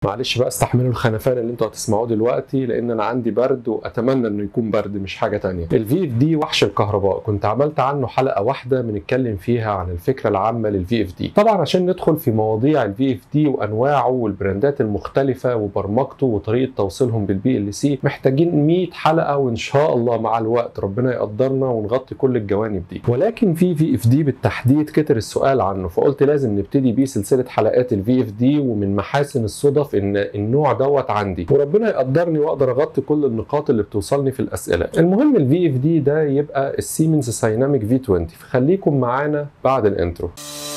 معلش بقى استحملوا الخنفان اللي انتوا هتسمعوه دلوقتي لان انا عندي برد واتمنى انه يكون برد مش حاجه تانية الفي اف دي وحش الكهرباء كنت عملت عنه حلقه واحده بنتكلم فيها عن الفكره العامه للفي اف دي طبعا عشان ندخل في مواضيع الفي اف دي وانواعه والبراندات المختلفه وبرمجته وطريقه توصيلهم بالبي ال سي محتاجين 100 حلقه وان شاء الله مع الوقت ربنا يقدرنا ونغطي كل الجوانب دي ولكن في في اف دي بالتحديد كتر السؤال عنه فقلت لازم نبتدي بيه سلسله حلقات الفي اف دي ومن محاسن الصدف ان النوع دوت عندي وربنا يقدرني واقدر اغطي كل النقاط اللي بتوصلني في الاسئله المهم الفي اف دي ده يبقى السيمنز سايناميك في 20 فخليكم معانا بعد الانترو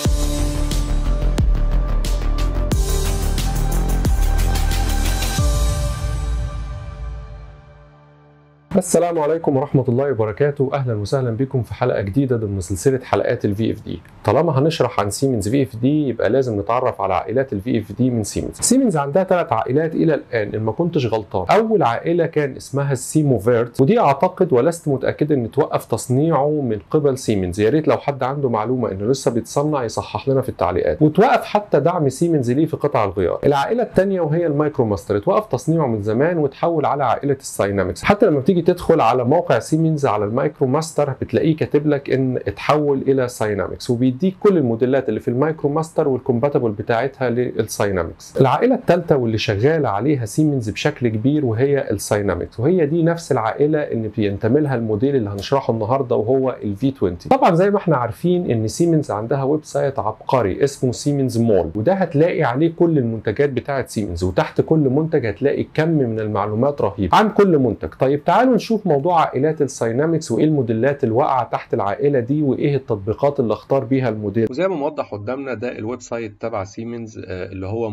السلام عليكم ورحمة الله وبركاته أهلا وسهلا بكم في حلقة جديدة ضمن سلسلة حلقات الفي اف دي طالما هنشرح عن سيمنز في اف دي يبقى لازم نتعرف على عائلات الفي اف دي من سيمنز سيمنز عندها ثلاث عائلات إلى الآن إن ما كنتش غلطان أول عائلة كان اسمها السيموفيرت ودي أعتقد ولست متأكد إن توقف تصنيعه من قبل سيمنز يا ريت لو حد عنده معلومة إنه لسه بيتصنع يصحح لنا في التعليقات وتوقف حتى دعم سيمنز ليه في قطع الغيار العائلة الثانية وهي المايكرو ماستر اتوقف تصنيعه من زمان وتحول على عائلة الساينامكس حتى لما بتيجي تدخل على موقع سيمنز على المايكرو ماستر بتلاقيه كاتب لك ان اتحول الى ساينامكس وبيديك كل الموديلات اللي في المايكرو ماستر والكومباتبل بتاعتها للساينامكس العائله الثالثه واللي شغاله عليها سيمنز بشكل كبير وهي الساينامكس وهي دي نفس العائله اللي بينتمي لها الموديل اللي هنشرحه النهارده وهو الفي 20 طبعا زي ما احنا عارفين ان سيمنز عندها ويب سايت عبقري اسمه سيمنز مول وده هتلاقي عليه كل المنتجات بتاعه سيمنز وتحت كل منتج هتلاقي كم من المعلومات رهيب عن كل منتج طيب تعالوا نشوف موضوع عائلات الساينامكس وايه الموديلات الواقعه تحت العائله دي وايه التطبيقات اللي اختار بيها الموديل وزي ما موضح قدامنا ده الويب سايت تبع سيمنز اللي هو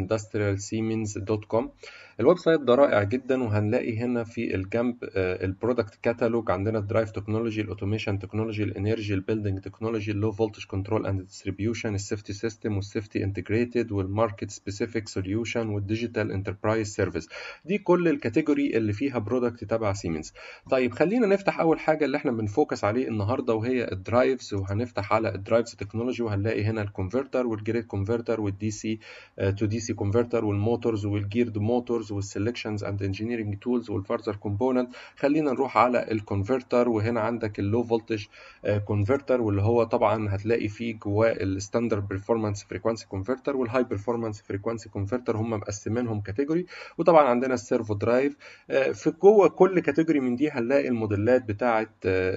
molindustrialsiemens.com الويب سايت ده رائع جدا وهنلاقي هنا في الجنب البرودكت كاتالوج عندنا الدرايف تكنولوجي الاوتوميشن تكنولوجي الانرجي البيلدنج تكنولوجي اللو فولتج كنترول اند ديستريبيوشن السيفتي سيستم والسيفتي انتجريتد والماركت سبيسيفيك سوليوشن والديجيتال انتربرايز سيرفيس دي كل الكاتيجوري اللي فيها برودكت تبع سيمنز طيب خلينا نفتح اول حاجه اللي احنا بنفوكس عليه النهارده وهي الدرايفز وهنفتح على الدرايفز تكنولوجي وهنلاقي هنا الكونفرتر والجريد كونفرتر والدي سي تو دي سي كونفرتر والموتورز والجيرد موتورز والسلكشنز اند انجينيرنج تولز والفارزر كومبوننت خلينا نروح على الكونفرتر وهنا عندك اللو فولتج كونفرتر واللي هو طبعا هتلاقي فيه جواه الستاندرد بيرفورمانس فريكوانسي كونفرتر والهاي بيرفورمانس فريكوانسي كونفرتر هم مقسمينهم كاتيجوري وطبعا عندنا السيرفو درايف في جوه كل كاتيجوري من دي هنلاقي الموديلات بتاعه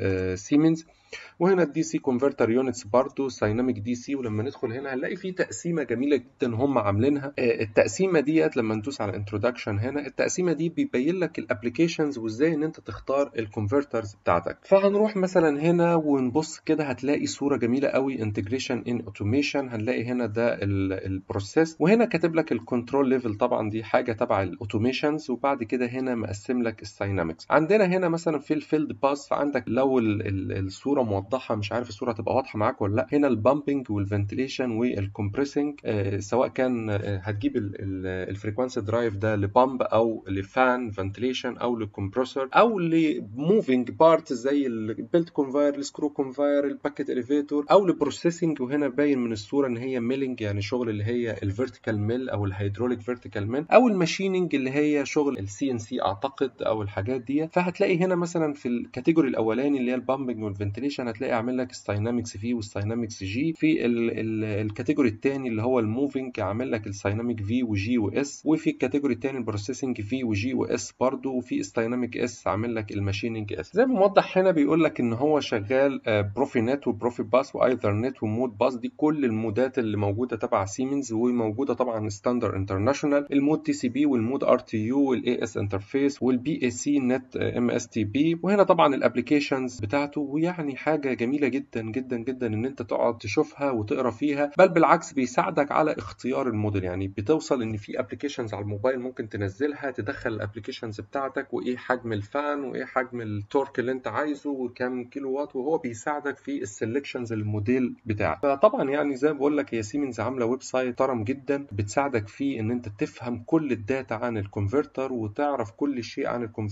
سيمنز وهنا الدي سي كونفرتر يونتس برضه سايناميك دي سي ولما ندخل هنا هنلاقي في تقسيمه جميله جدا هم عاملينها التقسيمه ديت لما ندوس على انتروداكشن هنا التقسيمه دي بيبين لك الابلكيشنز وازاي ان انت تختار الكونفرترز بتاعتك فهنروح مثلا هنا ونبص كده هتلاقي صوره جميله قوي انتجريشن ان اوتوميشن هنلاقي هنا ده البروسيس وهنا كاتب لك الكنترول ليفل طبعا دي حاجه تبع الاوتوميشنز وبعد كده هنا مقسم لك الساينامكس عندنا هنا مثلا في الفيلد باس فعندك لو الصوره موضحه مش عارف الصوره هتبقى واضحه معاك ولا لا هنا البامبنج والفنتليشن والكمبريسنج آه سواء كان آه هتجيب الفريكوانسي درايف ده لبامب او لفان فنتليشن او لكمبرسور او لموفينج بارت زي البيلت كونفاير السكرو كونفاير الباكيت اليفيتور او لبروسيسنج وهنا باين من الصوره ان هي ميلنج يعني شغل اللي هي الفيرتيكال ميل او الهيدروليك فيرتيكال ميل او الماشيننج اللي هي شغل السي ان سي اعتقد او الحاجات دي فهتلاقي هنا مثلا في الكاتيجوري الاولاني اللي هي البامبنج والفنتليشن هتلاقي عامل لك الساينامكس في والساينامكس جي في الكاتيجوري الثاني اللي هو الموفينج عامل لك السايناميك في وجي واس وفي الكاتيجوري الثاني البروسيسنج في وجي واس برضه وفي السايناميك اس عامل لك الماشيننج اس زي ما موضح هنا بيقول لك ان هو شغال بروفي نت وبروفي باس وايذر نت ومود باس دي كل المودات اللي موجوده تبع سيمنز وموجوده طبعا ستاندر انترناشونال المود تي سي بي والمود ار تي يو والاي اس انترفيس والبي اي سي نت ام اس تي بي وهنا طبعا الابلكيشنز بتاعته ويعني حاجه جميله جدا جدا جدا ان انت تقعد تشوفها وتقرا فيها بل بالعكس بيساعدك على اختيار الموديل يعني بتوصل ان في ابلكيشنز على الموبايل ممكن تنزلها تدخل الابلكيشنز بتاعتك وايه حجم الفان وايه حجم التورك اللي انت عايزه وكام كيلو وات وهو بيساعدك في السلكشنز الموديل بتاعك فطبعا يعني زي ما بقول لك هي سيمنز عامله ويب سايت محترم جدا بتساعدك فيه ان انت تفهم كل الداتا عن الكونفرتر وتعرف كل شيء عن الكونفرتر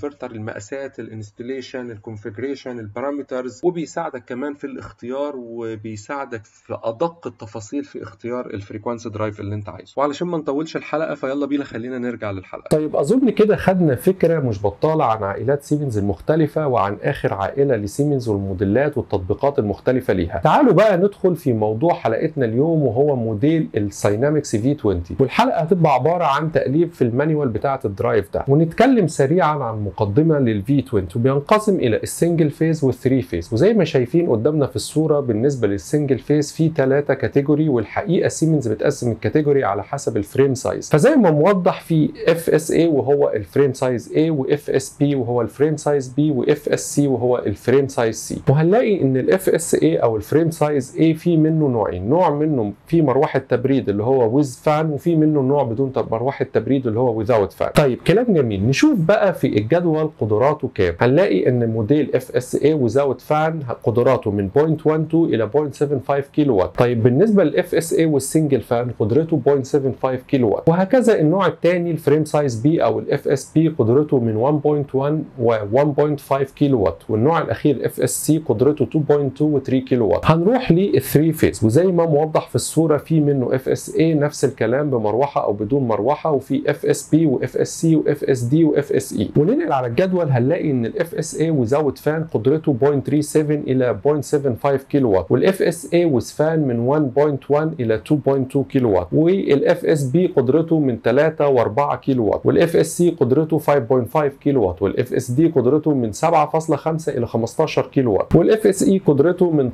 المقاسات الانستليشن الكونفيجريشن البارامترز وبيساعدك كمان في الاختيار وبيساعدك في ادق التفاصيل في اختيار الفريكوانسي درايف اللي انت عايزه وعلشان ما نطولش الحلقه فيلا بينا خلينا نرجع للحلقه طيب اظن كده خدنا فكره مش بطاله عن عائلات سيمنز المختلفه وعن اخر عائله لسيمنز والموديلات والتطبيقات المختلفه ليها تعالوا بقى ندخل في موضوع حلقتنا اليوم وهو موديل الساينامكس في 20 والحلقه هتبقى عباره عن تقليب في المانيوال بتاعه الدرايف ده ونتكلم سريعا عن مقدمه للفي 20 وبينقسم الى السنجل فيز والثري فيز وزي ما شايفين قدامنا في الصوره بالنسبه للسنجل فيز في ثلاثه كاتيجوري والحقيقه سيمنز بتقسم الكاتيجوري على حسب الفريم سايز فزي ما موضح في اف اس اي وهو الفريم سايز A واف اس بي وهو الفريم سايز B واف اس سي وهو الفريم سايز C وهنلاقي ان الاف اس اي او الفريم سايز A في منه نوعين نوع منه في مروحه تبريد اللي هو ويز فان وفي منه نوع بدون مروحه تبريد اللي هو without فان طيب كلام جميل نشوف بقى في الجدول قدراته كام هنلاقي ان موديل اف اس اي without فان قدراته من 0.12 الى 0.75 كيلو وات طيب بالنسبه للاف اس اي والسنجل فان قدرته 0.75 كيلو وات وهكذا النوع الثاني الفريم سايز بي او الاف اس بي قدرته من 1.1 و 1.5 كيلو وات والنوع الاخير اف اس سي قدرته 2.2 و 3 كيلو وات هنروح للثري فيز وزي ما موضح في الصوره في منه اف اس اي نفس الكلام بمروحه او بدون مروحه وفي اف اس بي واف اس سي واف اس دي واف اس اي وننقل على الجدول هنلاقي ان الاف اس اي وزاوت فان قدرته 0.37 الى 0.75 كيلو وات والاف اس اي ويز فان من 1.1 الى 2.2 كيلو وات والاف اس بي قدرته من 3 و4 كيلو وات والاف اس سي قدرته 5.5 كيلو وات والاف اس دي قدرته من 7.5 الى 15 كيلو وات والاف اس اي قدرته من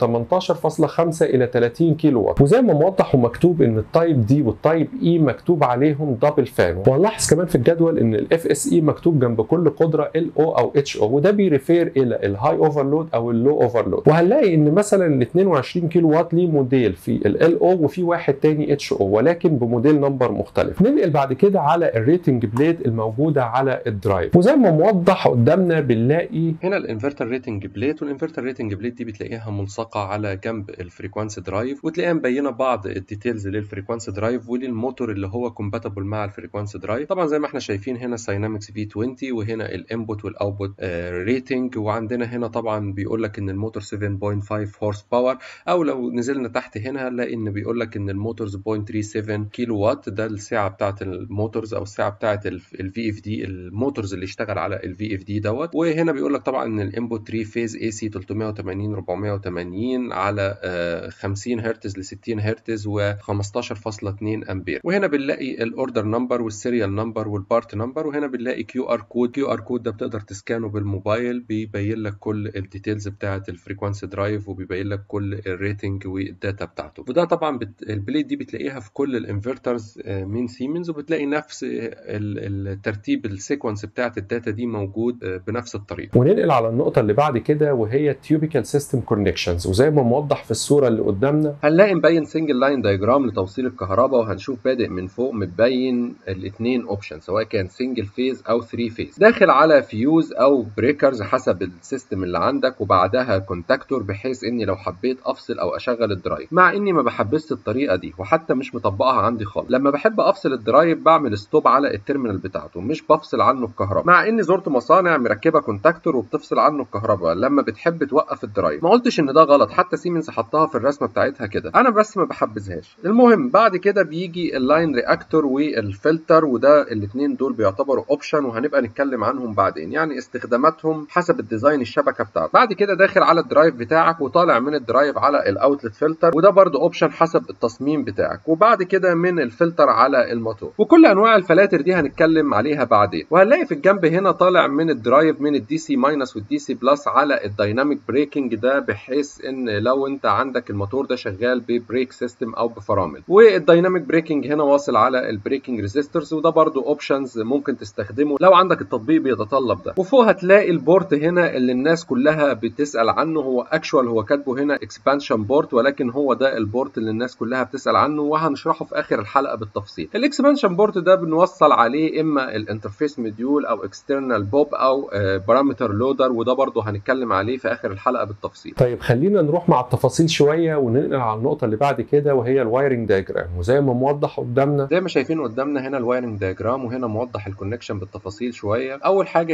18.5 الى 30 كيلو وات وزي ما موضح ومكتوب ان التايب دي والتايب اي مكتوب عليهم دبل فان وهنلاحظ كمان في الجدول ان الاف اس اي مكتوب جنب كل قدره ال او او اتش او وده بيريفير الى الهاي اوفرلود او اللو اوفرلود وهنلاقي ان مثلا ال 22 كيلو وات ليه موديل في ال او وفي واحد تاني اتش او ولكن بموديل نمبر مختلف ننقل بعد كده على الريتنج بليد الموجوده على الدرايف وزي ما موضح قدامنا بنلاقي هنا الانفرتر ريتنج بليت والانفرتر ريتنج بليت دي بتلاقيها ملصقه على جنب الفريكوانسي درايف وتلاقيها مبينه بعض الديتيلز للفريكوانسي درايف وللموتور اللي هو كومباتبل مع الفريكوانسي درايف طبعا زي ما احنا شايفين هنا ساينامكس في 20 وهنا الانبوت والاوتبوت ريتنج وعندنا هنا طبعا بيقول لك ان الموتور 7.5 هورس باور او لو نزلنا تحت هنا هنلاقي ان بيقول لك ان الموتورز 0.37 كيلو وات ده السعه بتاعه الموتورز او السعه بتاعه الفي اف دي الموتورز اللي اشتغل على الفي اف دي دوت وهنا بيقول لك طبعا ان الانبوت 3 فيز اي سي 380 480 على 50 هرتز ل 60 هرتز و 15.2 امبير وهنا بنلاقي الاوردر نمبر والسيريال نمبر والبارت نمبر وهنا بنلاقي كيو ار كود كيو ار كود ده بتقدر تسكانه بالموبايل بيبين لك كل الديتيلز بتاعه الفريكوانسي درايف وبيبين لك كل الريتنج والداتا بتاعته وده طبعا بت... البليد دي بتلاقيها في كل الانفرترز من سيمنز وبتلاقي نفس الترتيب السيكونس بتاعه الداتا دي موجود بنفس الطريقه وننقل على النقطه اللي بعد كده وهي تيوبيكال سيستم كونكشنز وزي ما موضح في الصوره اللي قدامنا هنلاقي مبين سنجل لاين دايجرام لتوصيل الكهرباء وهنشوف بادئ من فوق متبين الاثنين اوبشن سواء كان سنجل فيز او 3 فيز داخل على فيوز او بريكرز حسب السيستم اللي عندك وبعدها كونتاكتور بحيث اني لو حبيت افصل او اشغل الدرايف مع اني ما بحبسش الطريقه دي وحتى مش مطبقها عندي خالص لما بحب افصل الدرايف بعمل ستوب على التيرمينال بتاعته مش بفصل عنه الكهرباء مع اني زرت مصانع مركبه كونتاكتور وبتفصل عنه الكهرباء لما بتحب توقف الدرايف ما قلتش ان ده غلط حتى سيمنز حطها في الرسمه بتاعتها كده انا بس ما بحبذهاش المهم بعد كده بيجي اللاين رياكتور والفلتر وده الاثنين دول بيعتبروا اوبشن وهنبقى نتكلم عنهم بعدين يعني استخداماتهم حسب الديزاين الشبكه بتاعته بعد كده داخل على الدرايف بتاعك وطالع من الدرايف على الاوتلت فلتر وده برده اوبشن حسب التصميم بتاعك وبعد كده من الفلتر على الموتور وكل انواع الفلاتر دي هنتكلم عليها بعدين وهنلاقي في الجنب هنا طالع من الدرايف من الدي سي ماينس والدي سي بلس على الدايناميك بريكنج ده بحيث ان لو انت عندك الموتور ده شغال ببريك سيستم او بفرامل والدايناميك بريكنج هنا واصل على البريكنج ريزيستورز وده برده اوبشنز ممكن تستخدمه لو عندك التطبيق بيتطلب ده وفوق هتلاقي البورت هنا اللي الناس كلها بتسال عنه هو اكشوال هو كاتبه هنا اكسبانشن بورت ولكن هو ده البورت اللي الناس كلها بتسال عنه وهنشرحه في اخر الحلقه بالتفصيل الاكسبانشن بورت ده بنوصل عليه اما الانترفيس مديول او اكسترنال بوب او بارامتر لودر وده برده هنتكلم عليه في اخر الحلقه بالتفصيل طيب خلينا نروح مع التفاصيل شويه وننقل على النقطه اللي بعد كده وهي الوايرنج دايجرام وزي ما موضح قدامنا زي ما شايفين قدامنا هنا الوايرنج دايجرام وهنا موضح الكونكشن بالتفاصيل شويه اول حاجه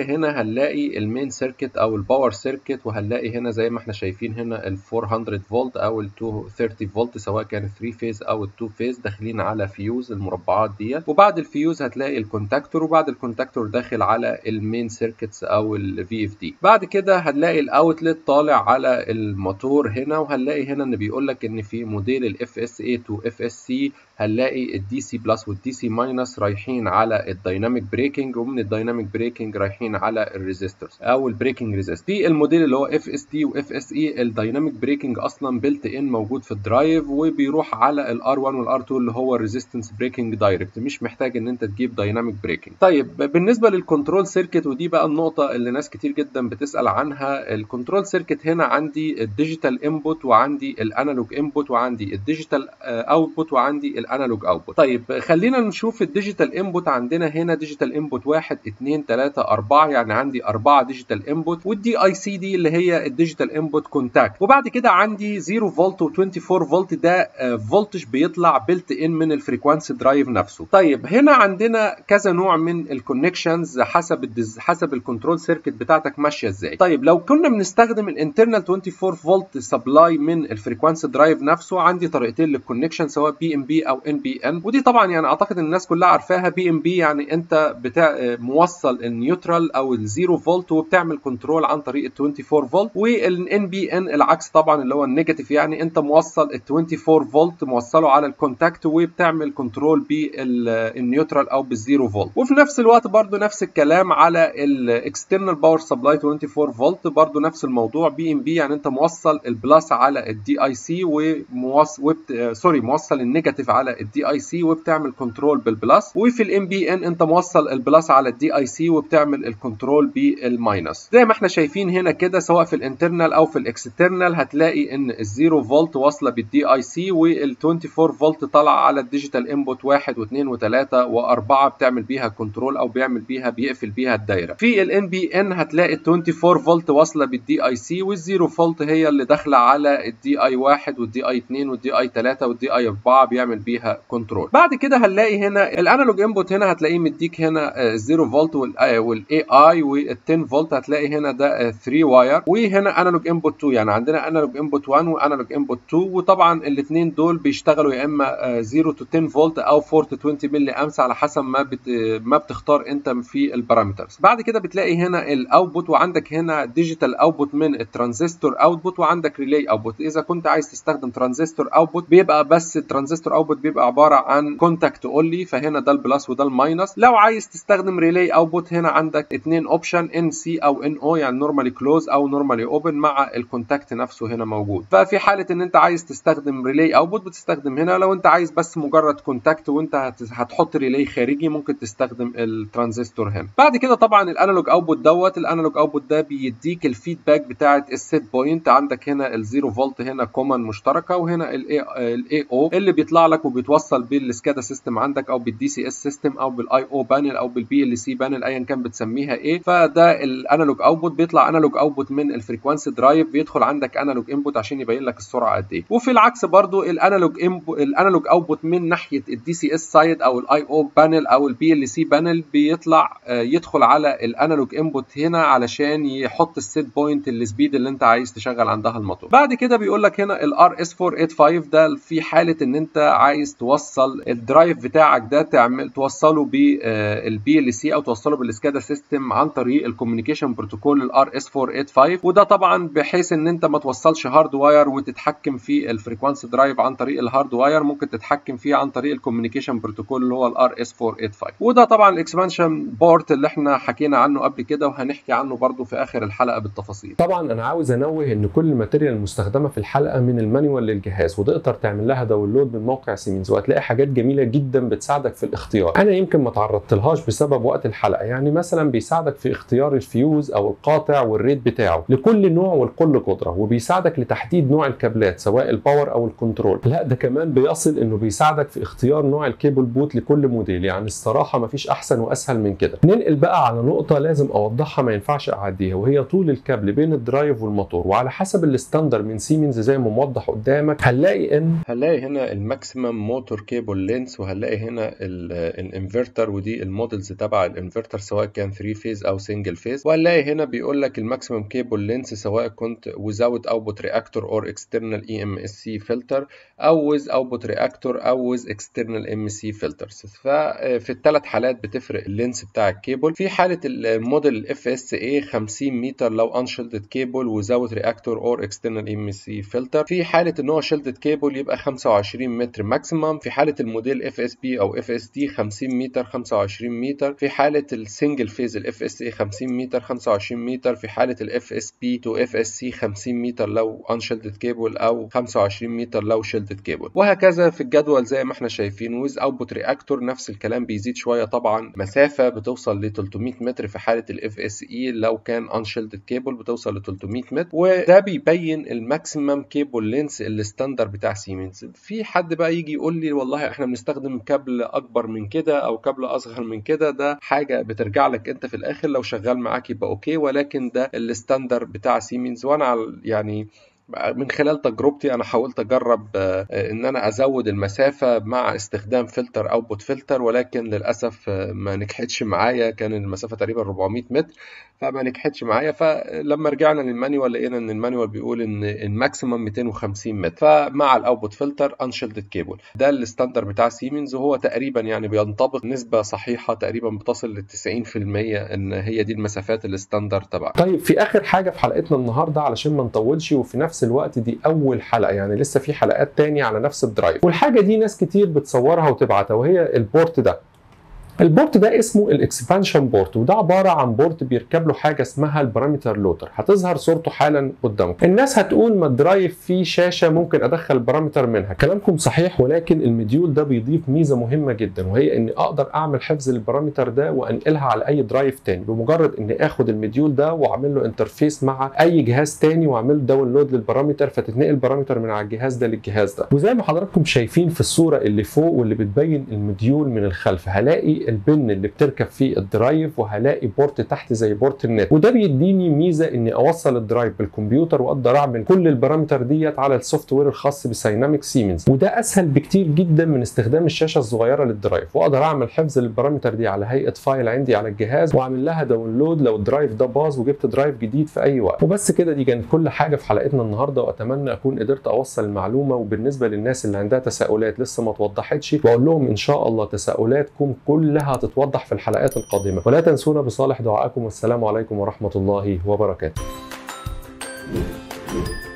هنا هنلاقي المين سيركت او الباور سيركت وهنلاقي هنا زي ما احنا شايفين هنا ال 400 فولت او ال 230 فولت سواء كان 3 فيز او ال 2 فيز داخلين على فيوز المربعات ديت وبعد الفيوز هتلاقي الكونتاكتور وبعد الكونتاكتور داخل على المين سيركتس او الفي اف دي بعد كده هنلاقي الاوتلت طالع على الموتور هنا وهنلاقي هنا ان بيقول لك ان في موديل الاف اس 8 واف اس سي هنلاقي الدي سي بلس والدي سي ماينس رايحين على الدايناميك بريكنج ومن الدايناميك بريكنج رايحين على الريزيستورز او البريكنج ريزيست في الموديل اللي هو اف اس تي واف اس اي الدايناميك بريكنج اصلا بيلت ان موجود في الدرايف وبيروح على الار 1 والار 2 اللي هو الريزيستنس بريكنج دايركت مش محتاج ان انت تجيب دايناميك بريكنج طيب بالنسبه للكنترول سيركت ودي بقى النقطه اللي ناس كتير جدا بتسال عنها الكنترول سيركت هنا عندي الديجيتال انبوت وعندي الانالوج انبوت وعندي الديجيتال اوتبوت وعندي الانالوج اوتبوت طيب خلينا نشوف الديجيتال انبوت عندنا هنا ديجيتال انبوت 1 2 3 4 يعني عندي 4 ديجيتال انبوت والدي اي سي دي اللي هي الديجيتال انبوت كونتاكت وبعد كده عندي 0 فولت و24 فولت ده فولتج بيطلع بيلت ان من الفريكوانسي درايف نفسه طيب هنا عندنا كذا نوع من الكونكشنز حسب الدز... حسب الكنترول سيركت بتاعتك ماشيه ازاي طيب لو كنا بنستخدم الانترنال 24 فولت سبلاي من الفريكوانسي درايف نفسه عندي طريقتين للكونكشن سواء بي ام بي او ان بي ان ودي طبعا يعني اعتقد الناس كلها عارفاها بي ام بي يعني انت بتاع موصل النيوترال او الزيرو فولت وبتعمل كنترول عن طريق ال 24 فولت والان بي ان العكس طبعا اللي هو النيجاتيف يعني انت موصل ال 24 فولت موصله على الكونتاكت وبتعمل كنترول بالنيوترال او بالزيرو فولت وفي نفس الوقت برضو نفس الكلام على الاكسترنال باور سبلاي 24 فولت برضو نفس الموضوع بي ام بي يعني انت موصل البلس على الدي اي سي وموصل وبت... سوري موصل النيجاتيف على الدي اي سي وبتعمل كنترول بالبلس وفي الام بي ان انت موصل البلس على الدي اي سي وبتعمل الكنترول بالماينس زي ما احنا شايفين هنا كده سواء في الانترنال او في الاكسترنال هتلاقي ان الزيرو فولت واصله بالدي اي سي وال 24 فولت طالعه على الديجيتال انبوت 1 و2 و3 و4 بتعمل بيها كنترول او بيعمل بيها بيقفل بيها الدايره في الان بي ان هتلاقي ال 24 فولت واصله بالدي اي سي والزيرو فولت هي اللي داخله على الدي اي 1 والدي اي 2 والدي اي 3 والدي اي 4 بيعمل بيها كنترول بعد كده هنلاقي هنا الانالوج انبوت هنا هتلاقيه مديك هنا 0 فولت والاي اي وال 10 فولت هتلاقي هنا ده 3 واير وهنا انالوج انبوت 2 يعني عندنا انالوج انبوت 1 وانالوج انبوت 2 وطبعا الاثنين دول بيشتغلوا يا اما 0 تو 10 فولت او 4 تو 20 ملي امس على حسب ما بت ما بتختار انت في البارامترز بعد كده بتلاقي هنا الاوتبوت وعندك هنا ديجيتال اوتبوت من الترانزستور اوتبوت وعندك ريلي اوتبوت اذا كنت عايز تستخدم ترانزستور اوتبوت بيبقى بس الترانزستور اوتبوت بيبقى عباره عن كونتاكت اونلي فهنا ده البلس وده الماينس لو عايز تستخدم ريلي اوتبوت هنا عندك اثنين اوبشن ان سي او ان او يعني نورمالي كلوز او نورمالي اوبن مع الكونتاكت نفسه هنا موجود ففي حاله ان انت عايز تستخدم ريلي اوتبوت بتستخدم هنا لو انت عايز بس مجرد كونتاكت وانت هتحط ريلي خارجي ممكن تستخدم الترانزستور هنا بعد كده طبعا الانالوج اوتبوت دوت الانالوج اوتبوت ده بيديك الفيدباك بتاعه السيت بوينت عندك هنا الزيرو فولت هنا كومن مشتركه وهنا الاي او اللي بيطلع لك وبيتوصل بالسكادا سيستم عندك او بالدي سي اس سيستم او بالاي او بانل او بالبي ال سي بانل ايا كان بتسميها ايه فده الانالوج اوتبوت بيطلع انالوج اوتبوت من الفريكوانسي درايف بيدخل عندك انالوج انبوت عشان يبين لك السرعه قد ايه وفي العكس برضو الانالوج الانالوج اوتبوت من ناحيه الدي سي اس سايد او الاي او بانل او البي ال سي بانل بيطلع يدخل على الانالوج انبوت هنا علشان يحط السيت بوينت السبيد اللي انت عايز تشغل عندها الموتور بعد كده بيقول لك هنا الار اس 485 ده في حاله ان انت عايز توصل الدرايف بتاعك ده تعمل توصله بالبي ال سي او توصله بالسكادا سيستم عن طريق الكوميونيكيشن بروتوكول الار اس 485 وده طبعا بحيث ان انت ما توصلش هارد واير وتتحكم في الفريكوانسي درايف عن طريق الهارد واير ممكن تتحكم فيه عن طريق الكوميونيكيشن بروتوكول اللي هو الار اس 485 وده طبعا الاكسبانشن بورت اللي احنا حكينا عنه قبل كده وهنحكي عنه برضو في اخر الحلقه بالتفاصيل طبعا انا عاوز انوه ان كل الماتيريال المستخدمه في الحلقه من المانيوال للجهاز وتقدر تعمل لها داونلود من موقع سيمنز وهتلاقي حاجات جميله جدا بتساعدك في الاختيار انا يمكن ما تعرضتلهاش بسبب وقت الحلقه يعني مثلا بيساعدك في اختيار الفيوز او القاطع والريت بتاعه لكل نوع ولكل قدره وبيساعدك لتحديد نوع الكابلات سواء الباور او الكنترول لا ده كمان بيصل انه بيساعدك في اختيار نوع الكيبل بوت لكل موديل يعني الصراحه ما فيش احسن واسهل من كده ننقل بقى على نقطه لازم اوضحها ما ينفعش اعديها وهي طول الكابل بين الدرايف والموتور وعلى حسب الستاندر من سيمنز زي ما موضح قدامك هنلاقي ان هنلاقي هنا الماكسيمم موتور كيبل لينس وهنلاقي هنا الانفرتر ودي المودلز تبع الانفرتر سواء كان 3 فيز او سنجل فيز وهنلاقي هنا بيقول لك الماكسيمم كيبل لينس سواء كنت without output reactor or external EMSC filter او with output reactor او with external MC filters ففي الثلاث حالات بتفرق اللينس بتاع الكيبل في حاله الموديل الاف اس اي 50 متر لو unshielded cable without reactor or external MC filter في حاله ان هو shielded cable يبقى 25 متر ماكسيمم في حاله الموديل اف اس بي او اف اس دي 50 متر 25 متر في حاله السنجل فيز الاف اس اي 50 متر 25 متر في حاله الاف اس بي تو اف اس سي 50 متر لو unshielded cable او 25 متر لو shielded cable وهكذا في الجدول زي ما احنا شايفين with output reactor نفس الكلام بيزيد شويه طبعا مسافه بتوصل ل 300 متر في حاله الاف اس اي لو كان unshielded cable بتوصل ل 300 متر وده بيبين الماكسيمم كيبل لينس الستاندر بتاع سيمنز في حد بقى يجي يقول لي والله احنا بنستخدم كابل اكبر من كده او كابل اصغر من كده ده حاجه بترجع لك انت في الاخر لو شغال معاك يبقى اوكي ولكن ده الستاندر بتاع سيمنز وانا يعني من خلال تجربتي انا حاولت اجرب ان انا ازود المسافه مع استخدام فلتر اوتبوت فلتر ولكن للاسف ما نجحتش معايا كان المسافه تقريبا 400 متر فما نجحتش معايا فلما رجعنا للمانيوال لقينا ان المانيوال بيقول ان الماكسيمم 250 متر فمع الاوتبوت فلتر انشيلدد كيبل ده الستاندر بتاع سيمنز وهو تقريبا يعني بينطبق نسبه صحيحه تقريبا بتصل ل 90% ان هي دي المسافات الستاندر تبعها طيب في اخر حاجه في حلقتنا النهارده علشان ما نطولش وفي نفس الوقت دي اول حلقه يعني لسه في حلقات تانية على نفس الدرايف والحاجه دي ناس كتير بتصورها وتبعتها وهي البورت ده البورت ده اسمه الاكسبانشن بورت وده عباره عن بورت بيركب له حاجه اسمها البارامتر لودر هتظهر صورته حالا قدامكم الناس هتقول ما الدرايف فيه شاشه ممكن ادخل بارامتر منها كلامكم صحيح ولكن المديول ده بيضيف ميزه مهمه جدا وهي اني اقدر اعمل حفظ للبارامتر ده وانقلها على اي درايف تاني بمجرد اني اخد المديول ده واعمل له انترفيس مع اي جهاز تاني واعمل له داونلود للبارامتر فتتنقل بارامتر من على الجهاز ده للجهاز ده وزي ما حضراتكم شايفين في الصوره اللي فوق واللي بتبين المديول من الخلف هلاقي البن اللي بتركب فيه الدرايف وهلاقي بورت تحت زي بورت النت وده بيديني ميزه اني اوصل الدرايف بالكمبيوتر واقدر اعمل كل البارامتر ديت على السوفت وير الخاص بسايناميك سيمنز وده اسهل بكتير جدا من استخدام الشاشه الصغيره للدرايف واقدر اعمل حفظ للبارامتر دي على هيئه فايل عندي على الجهاز واعمل لها داونلود لو الدرايف ده باظ وجبت درايف جديد في اي وقت وبس كده دي كانت كل حاجه في حلقتنا النهارده واتمنى اكون قدرت اوصل المعلومه وبالنسبه للناس اللي عندها تساؤلات لسه ما توضحتش بقول لهم ان شاء الله تساؤلاتكم كلها هتتوضح في الحلقات القادمه ولا تنسونا بصالح دعائكم والسلام عليكم ورحمه الله وبركاته